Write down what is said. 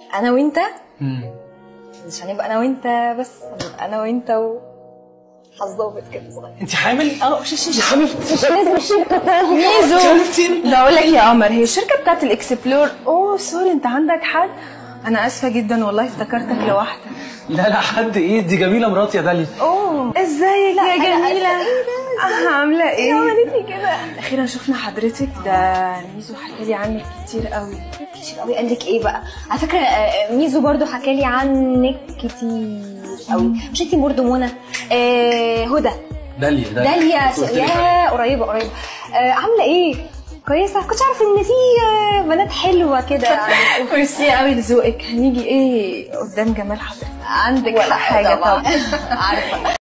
انا وانت مم. مش هنبقى انا وانت بس هنبقى انا وانت و حظابط كده صغير انت حامل؟ اه شش شش لازم الشركه بتاعتك ميزو عرفتي؟ بقول لك يا قمر هي الشركه بتاعت الاكسبلور اوه سوري انت عندك حد انا اسفه جدا والله افتكرتك لوحدك لا لا حد ايه دي جميله مراتي يا داليا اوه ازيك يا أنا جميله آسفة. إيه آه، عامله ايه عملتني كده اخيرا شفنا حضرتك ده ميزو حكى لي عنك كتير قوي كتير قوي قال لك ايه بقى على فكره آه، ميزو برضو حكى لي عنك كتير قوي مش انتي برضو منى آه، هدى داليا داليا قلت لك عليها. يا قريبه قريبه آه، عامله ايه كويسه كنتش عارفه ان في آه، بنات حلوه كده يعني ميرسي قوي لذوقك هنيجي ايه قدام جمال حضرتك عندك ولا حق حاجة طبعا طبعا. عارفه